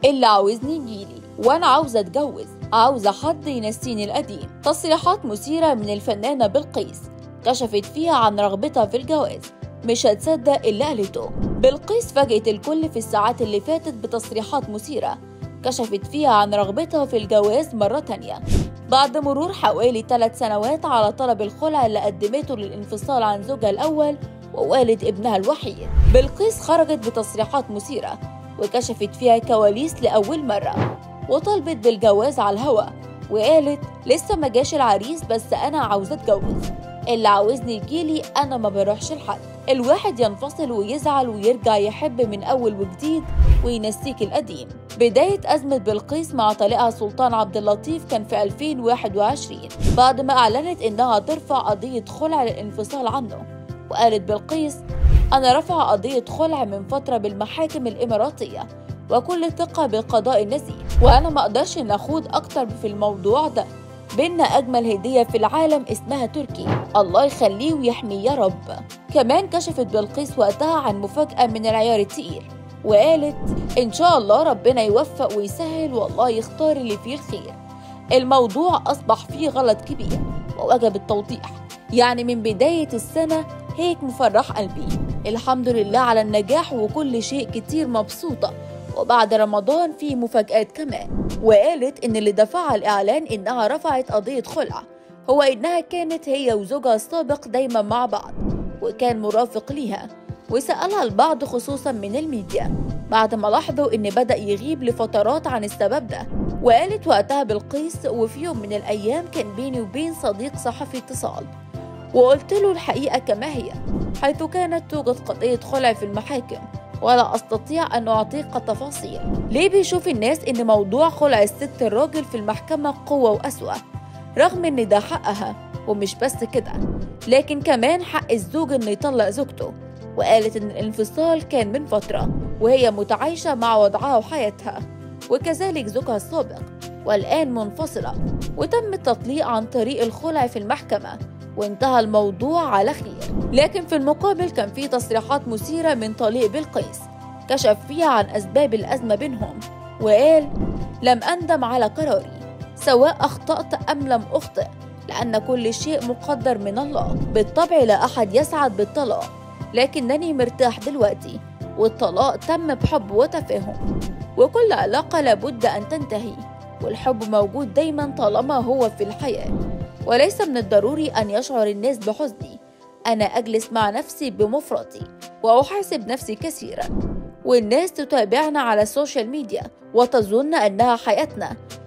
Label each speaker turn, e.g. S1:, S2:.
S1: اللي عاوزني يجيلي وانا عاوزة اتجوز عاوزة حد ينسيني القديم تصريحات مثيرة من الفنانة بلقيس كشفت فيها عن رغبتها في الجواز مش هتصدق اللي قالته بلقيس فاجئت الكل في الساعات اللي فاتت بتصريحات مثيرة كشفت فيها عن رغبتها في الجواز مرة تانية بعد مرور حوالي ثلاث سنوات على طلب الخلع اللي قدمته للانفصال عن زوجها الأول ووالد ابنها الوحيد بلقيس خرجت بتصريحات مثيرة وكشفت فيها كواليس لأول مرة وطلبت بالجواز على الهوا وقالت لسه ما جاش العريس بس أنا عاوزة أتجوز اللي عاوزني يجيلي أنا ما بروحش لحد الواحد ينفصل ويزعل ويرجع يحب من أول وجديد وينسيك القديم بداية أزمة بلقيس مع طليقها سلطان عبد اللطيف كان في 2021 بعد ما أعلنت إنها ترفع قضية خلع للانفصال عنه وقالت بلقيس أنا رفع قضية خلع من فترة بالمحاكم الإماراتية وكل ثقة بالقضاء النزيه وأنا ما أقدرش نخوض أكتر في الموضوع ده بينا أجمل هدية في العالم اسمها تركي الله يخليه ويحميه يا رب كمان كشفت بلقيس وقتها عن مفاجأة من العيار التقيل وقالت إن شاء الله ربنا يوفق ويسهل والله يختار اللي فيه الخير الموضوع أصبح فيه غلط كبير ووجب التوضيح يعني من بداية السنة هيك مفرح قلبي الحمد لله على النجاح وكل شيء كتير مبسوطة وبعد رمضان في مفاجآت كمان وقالت إن اللي دفعها الإعلان إنها رفعت قضية خلع هو إنها كانت هي وزوجها السابق دايما مع بعض وكان مرافق ليها وسألها البعض خصوصا من الميديا بعد ما لاحظوا إن بدأ يغيب لفترات عن السبب ده وقالت وقتها بالقيس وفي يوم من الأيام كان بيني وبين صديق صحفي اتصال وقلت له الحقيقة كما هي حيث كانت توجد قضية خلع في المحاكم ولا أستطيع أن أعطيك تفاصيل ليه بيشوف الناس إن موضوع خلع الست الراجل في المحكمة قوة وأسوأ رغم إن ده حقها ومش بس كده لكن كمان حق الزوج إنه يطلق زوجته وقالت إن الانفصال كان من فترة وهي متعايشة مع وضعها وحياتها وكذلك زوجها السابق والآن منفصلة وتم التطليق عن طريق الخلع في المحكمة وانتهى الموضوع على خير لكن في المقابل كان في تصريحات مثيرة من طليق بلقيس كشف فيها عن أسباب الأزمة بينهم وقال لم أندم على قراري سواء أخطأت أم لم أخطئ لأن كل شيء مقدر من الله بالطبع لا أحد يسعد بالطلاق لكنني مرتاح دلوقتي والطلاق تم بحب وتفاهم وكل علاقة لابد أن تنتهي والحب موجود دايما طالما هو في الحياة وليس من الضروري أن يشعر الناس بحزني أنا أجلس مع نفسي بمفردي وأحاسب نفسي كثيرا والناس تتابعنا على السوشيال ميديا وتظن أنها حياتنا